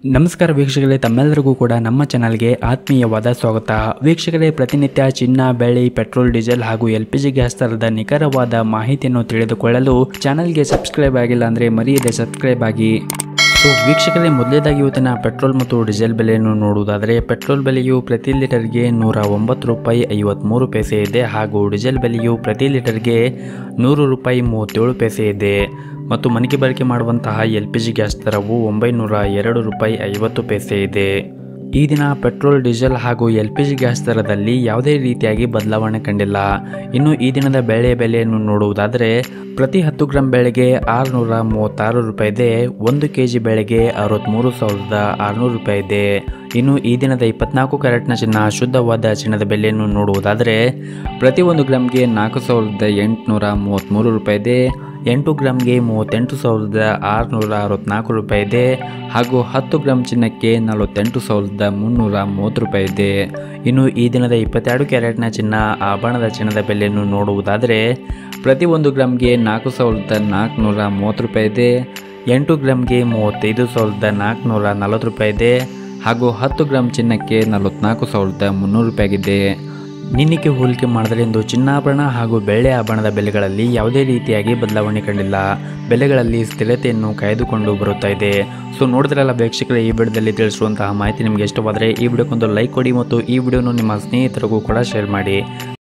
ನಮಸ್ಕಾರ ವೀಕ್ಷಕರೇ ತಮ್ಮೆಲ್ಲರಿಗೂ ಕೂಡ ನಮ್ಮ ಚಾನಲ್ಗೆ ಆತ್ಮೀಯವಾದ ಸ್ವಾಗತ ವೀಕ್ಷಕರೇ ಪ್ರತಿನಿತ್ಯ ಚಿನ್ನ ಬೆಳ್ಳಿ ಪೆಟ್ರೋಲ್ ಡೀಸೆಲ್ ಹಾಗೂ ಎಲ್ ಪಿ ಜಿ ಗ್ಯಾಸ್ ದರದ ನಿಖರವಾದ ಮಾಹಿತಿಯನ್ನು ತಿಳಿದುಕೊಳ್ಳಲು ಚಾನಲ್ಗೆ ಸಬ್ಸ್ಕ್ರೈಬ್ ಆಗಿಲ್ಲ ಅಂದರೆ ಮರೆಯದೆ ಸಬ್ಸ್ಕ್ರೈಬ್ ಆಗಿ ಸೊ ವೀಕ್ಷಕರೇ ಮೊದಲೇದಾಗಿ ಇವತ್ತಿನ ಪೆಟ್ರೋಲ್ ಮತ್ತು ಡೀಸೆಲ್ ಬೆಲೆಯನ್ನು ನೋಡುವುದಾದರೆ ಪೆಟ್ರೋಲ್ ಬೆಲೆಯು ಪ್ರತಿ ಲೀಟರ್ಗೆ ನೂರ ಒಂಬತ್ತು ರೂಪಾಯಿ ಐವತ್ತ್ಮೂರು ಪೈಸೆ ಇದೆ ಹಾಗೂ ಡೀಸೆಲ್ ಬೆಲೆಯು ಪ್ರತಿ ಲೀಟರ್ಗೆ ನೂರು ರೂಪಾಯಿ ಮೂವತ್ತೇಳು ಪೈಸೆ ಇದೆ ಮತ್ತು ಮನೆಗೆ ಬಳಕೆ ಮಾಡುವಂತಹ ಎಲ್ ಪಿ ಜಿ ಗ್ಯಾಸ್ ದರವು ಒಂಬೈನೂರ ಎರಡು ರೂಪಾಯಿ ಐವತ್ತು ಪೈಸೆ ಇದೆ ಈ ದಿನ ಪೆಟ್ರೋಲ್ ಡೀಸೆಲ್ ಹಾಗೂ ಎಲ್ ಪಿ ಜಿ ಗ್ಯಾಸ್ ದರದಲ್ಲಿ ಯಾವುದೇ ರೀತಿಯಾಗಿ ಬದಲಾವಣೆ ಕಂಡಿಲ್ಲ ಇನ್ನು ಈ ದಿನದ ಬೆಳೆ ಬೆಲೆಯನ್ನು ನೋಡುವುದಾದರೆ ಪ್ರತಿ ಹತ್ತು ಗ್ರಾಂ ಬೆಳೆಗೆ ಆರುನೂರ ಮೂವತ್ತಾರು ರೂಪಾಯಿ ಇದೆ ಒಂದು ಕೆ ಜಿ ಬೆಳೆಗೆ ಅರವತ್ತ್ಮೂರು ಸಾವಿರದ ಆರುನೂರು ರೂಪಾಯಿ ಇದೆ ಇನ್ನು ಈ ದಿನದ ಇಪ್ಪತ್ನಾಲ್ಕು ಕ್ಯಾರೆಟ್ನ ಚಿನ್ನ ಶುದ್ಧವಾದ ಚಿನ್ನದ ಬೆಲೆಯನ್ನು ನೋಡುವುದಾದರೆ ಪ್ರತಿ ಒಂದು ಗ್ರಾಮ್ಗೆ ನಾಲ್ಕು ಸಾವಿರದ ಎಂಟುನೂರ ಮೂವತ್ತ್ಮೂರು ರೂಪಾಯಿ ಇದೆ ಎಂಟು ಗ್ರಾಮ್ಗೆ ಮೂವತ್ತೆಂಟು ಸಾವಿರದ ಆರುನೂರ ಅರವತ್ತ್ನಾಲ್ಕು ರೂಪಾಯಿ ಇದೆ ಹಾಗೂ ಹತ್ತು ಗ್ರಾಮ್ ಚಿನ್ನಕ್ಕೆ ನಲವತ್ತೆಂಟು ಸಾವಿರದ ಮುನ್ನೂರ ಮೂವತ್ತು ರೂಪಾಯಿ ಇದೆ ಇನ್ನು ಈ ದಿನದ ಇಪ್ಪತ್ತೆರಡು ಕ್ಯಾರೆಟ್ನ ಚಿನ್ನ ಆಭರಣದ ಚಿನ್ನದ ಬೆಲೆಯನ್ನು ನೋಡುವುದಾದರೆ ಪ್ರತಿ ಒಂದು ಗ್ರಾಮ್ಗೆ ನಾಲ್ಕು ಸಾವಿರದ ನಾಲ್ಕುನೂರ ಮೂವತ್ತು ರೂಪಾಯಿ ಇದೆ ಎಂಟು ಗ್ರಾಮ್ಗೆ ಮೂವತ್ತೈದು ಸಾವಿರದ ನಾಲ್ಕುನೂರ ನಲವತ್ತು ರೂಪಾಯಿ ಇದೆ ಹಾಗೂ ಹತ್ತು ಗ್ರಾಮ್ ಚಿನ್ನಕ್ಕೆ ನಲವತ್ನಾಲ್ಕು ಸಾವಿರದ ಮುನ್ನೂರು ರೂಪಾಯಿಗಿದೆ ನಿನ್ನಿಕೆ ಹೋಲಿಕೆ ಮಾಡಿದ್ರೆಂದು ಚಿನ್ನಾಭರಣ ಹಾಗೂ ಬೆಳ್ಳಿ ಆಭರಣದ ಬೆಲೆಗಳಲ್ಲಿ ಯಾವುದೇ ರೀತಿಯಾಗಿ ಬದಲಾವಣೆ ಕಂಡಿಲ್ಲ ಬೆಲೆಗಳಲ್ಲಿ ಸ್ಥಿರತೆಯನ್ನು ಕಾಯ್ದುಕೊಂಡು ಬರುತ್ತಾ ಇದೆ ಸೊ ನೋಡಿದ್ರಲ್ಲ ವೀಕ್ಷಕರ ಈ ವಿಡಿಯೋದಲ್ಲಿ ತಿಳಿಸುವಂತಹ ಮಾಹಿತಿ ನಿಮಗೆ ಇಷ್ಟವಾದರೆ ಈ ವಿಡಿಯೋಕ್ಕೊಂದು ಲೈಕ್ ಕೊಡಿ ಮತ್ತು ಈ ವಿಡಿಯೋನು ನಿಮ್ಮ ಸ್ನೇಹಿತರಿಗೂ ಕೂಡ ಶೇರ್ ಮಾಡಿ